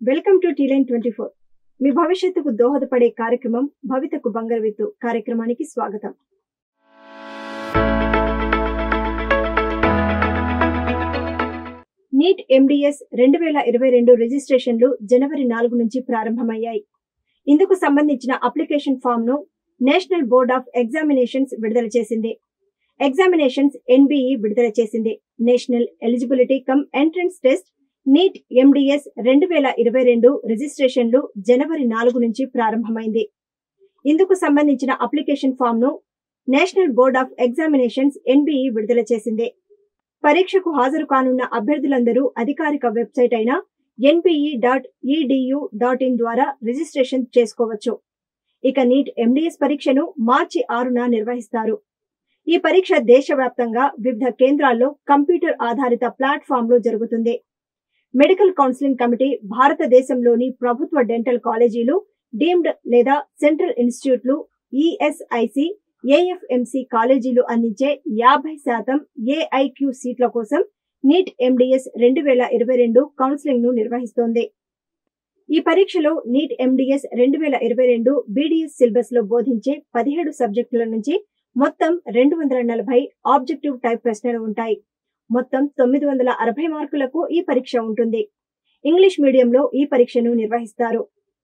welcome to T line twenty four మీ భవిష్యత్తుకు దోహదపడే కార్యక్రమం భవితకు బంగారవిత్తు కార్యక్రమానికి స్వాగతం నీట్ ఎండిఎస్ రెండు వేల ఇరవై రెండు రిజిస్ట్రేషన్లు జనవరి నాలుగు నుంచి ప్రారంభమయ్యాయి ఇందుకు సంబంధించిన అప్లికేషన్ ఫామ్ ను నేషనల్ బోర్డ్ ఆఫ్ ఎగ్జామినేషన్స్ విడుదల చేసింది ఎగ్జామినేషన్స్ ఎన్బిఈ విడుదల చేసింది national eligibility cum entrance test NEET MDS రెండు వేల ఇరవై రెండు రిజిస్ట్రేషన్లు జనవరి నాలుగు నుంచి ప్రారంభమైంది ఇందుకు సంబంధించిన అప్లికేషన్ ఫామ్ ను national board of examinations NBE విడుదల చేసింది పరీక్షకు హాజరు కానున్న అభ్యర్థులందరూ అధికారిక వెబ్సైట్ అయిన NBE dot EDU dot in ద్వారా రిజిస్ట్రేషన్ చేసుకోవచ్చు ఇక నీట్ ఎండిఎస్ పరీక్షను మార్చి ఆరున నిర్వహిస్తారు ఈ పరీక్ష దేశవ్యాప్తంగా వివిధ కేంద్రాల్లో కంప్యూటర్ ఆధారిత ప్లాట్ఫామ్ లో జరుగుతుంది మెడికల్ కౌన్సిలింగ్ కమిటీ భారతదేశంలోని ప్రభుత్వ డెంటల్ కాలేజీలు డీమ్డ్ లేదా సెంట్రల్ ఇన్స్టిట్యూట్లు ఈఎస్ఐసి ఏఎఫ్ఎంసి కాలేజీలు అందించే యాభై శాతం ఏఐక్యూ సీట్ల కోసం నీట్ ఎండిఎస్ రెండు వేల ఇరవై రెండు కౌన్సిలింగ్ ను నిర్వహిస్తోంది ఈ పరీక్షలో నీట్ ఎండిఎస్ రెండు వేల ఇరవై రెండు బీడీఎస్ సిలబస్ లో బోధించే పదిహేడు సబ్జెక్టుల నుంచి మొత్తం రెండు వందల నలభై ఆబ్జెక్టివ్ టైప్ ప్రశ్నలు ఉంటాయి మొత్తం తొమ్మిది వందల అరవై మార్కులకు ఈ పరీక్ష ఉంటుంది ఇంగ్లీష్ మీడియంలో ఈ పరీక్షను నిర్వహిస్తారు